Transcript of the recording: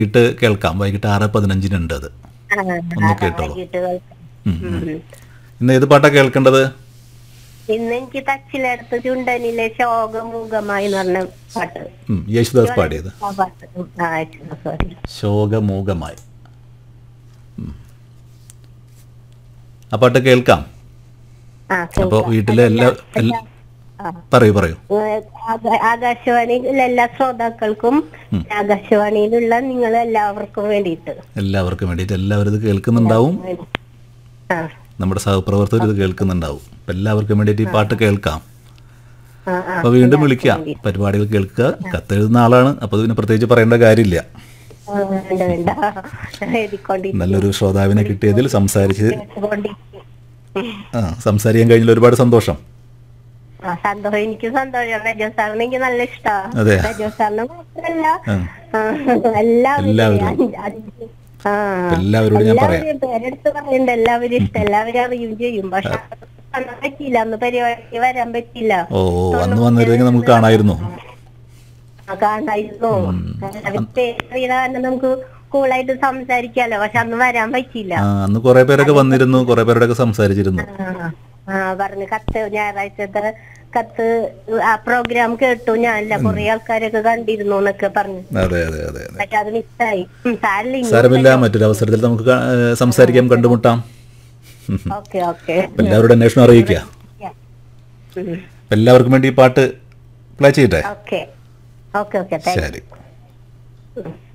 വൈകിട്ട് കേൾക്കാം വൈകിട്ട് ആറ് പതിനഞ്ചിനുണ്ട് അത് ആ, ഒന്ന് ആ, കേട്ടോളൂ. വൈകിട്ട് കേൾക്കാം. ഉം, ഉം. ഉം. ഇന്ന് ഏത് പാട്ടാ കേൾക്കേണ്ടത് ഇന്ന് എനിക്ക് തച്ചിലെടുത്ത് ചുണ്ടനിലെ ശോകമൂകമായി എന്ന് പറഞ്ഞ പാട്ട് ഉം, യേശുദാസ് പാടിയത് ആ പാട്ട് ഉം, ആ സോറി ശോകമൂകമായി ഉം. ആ പാട്ട് കേൾക്കാം ആ അപ്പോൾ കേൾക്കാം. വീട്ടിലെ എല്ലാ എല്ലാ- ആ. പറയൂ പറയൂ ഏഹ് ആകാ- ആകാശവാണിയിലെ എല്ലാ ശ്രോതാക്കൾക്കും ആകാശവാണിയിലുള്ള നിങ്ങൾ എല്ലാവർക്കും വേണ്ടിയിട്ട് എല്ലാവർക്കും വേണ്ടിയിട്ട് എല്ലാവരും ഇത് കേൾക്കുന്നുണ്ടാവും ആ നമ്മുടെ സഹപ്രവർത്തകർ ഇത് കേൾക്കുന്നുണ്ടാവും അപ്പം എല്ലാവർക്കും വേണ്ടിയിട്ട് ഈ പാട്ട് കേൾക്കാം ആ ആ അപ്പോൾ വീണ്ടും വിളിക്കാം പരിപാടികൾ കേൾക്കുക കത്തെഴുതുന്ന ആളാണ് അപ്പോൾ ഇതിന് പ്രത്യേകിച്ച് പറയേണ്ട കാര്യമില്ല ആ, വേണ്ട വേണ്ട എഴുതിക്കൊണ്ടിരിക്കും നല്ലൊരു ശ്രോതാവിനെ കിട്ടിയതിൽ സംസാരിച്ച് കേട്ടുകൊണ്ടിരിക്കും. ആ സംസാരിക്കാൻ കഴിഞ്ഞതിൽ ഒരുപാട് സന്തോഷം ആ സന്തോഷം എനിക്ക് സന്തോഷം രജോ സാറിന് എനിക്ക് നല്ല ഇഷ്ടമാണ് അതെ. രജോ സാറിന് മാത്രല്ല ആ. ആ, എല്ലാവരും എല്ലാവരും. അഞ്ച്- അഞ്ച്- ആ. എല്ലാവരോടും ഞാൻ പറയാം. എല്ലാവരും പേരെടുത്ത് പറയണ്ട എല്ലാവരും ഇഷ്ടം എല്ലാവരും അറിയുകയും ചെയ്യും പക്ഷെ അന്ന് പറ്റിയില്ല അന്ന് പരിപാടിക്ക് വരാൻ പറ്റില്ല ഓ ഓ അന്ന് വന്നിരുന്നെങ്കിൽ നമുക്ക് കാണാമായിരുന്നു ആ, കാണായിരുന്നു എല്ലാവരും പേരറിയണ കാരണം നമുക്ക് കൂളായിട്ട് സംസാരിക്കാലോ പക്ഷെ അന്ന് വരാൻ പറ്റിയില്ല ആ അന്ന് കുറെ പേരൊക്കെ വന്നിരുന്നു കുറെ പേരോടൊക്കെ സംസാരിച്ചിരുന്നു ആ, ആ പറഞ്ഞു കത്ത് ഞായറാഴ്ചത്തെ കത്ത് ആ പ്രോഗ്രാം കേട്ടു ഞാനല്ല കുറെ ആൾക്കാരൊക്കെ കണ്ടിരുന്നു എന്നൊക്കെ പറഞ്ഞു അതെ അതെ അതെ അതെ പക്ഷെ അത് മിസ്സായി സാരില്ല ഇനി സാരമില്ല മറ്റൊരു അവസരത്തിൽ നമുക്ക് കാ- ഏ, സംസാരിക്കാം കണ്ടുമുട്ടാം ഓക്കെ ഓക്കെ അപ്പം എല്ലാവരുടെ അന്വേഷണം അറിയിക്കുക അപ്പം എല്ലാവർക്കും വേണ്ടി ഈ പാട്ട് പ്ലേ ചെയ്യട്ടെ ഓക്കെ ഓക്കെ ഓക്കെ താങ്ക് ശരി യു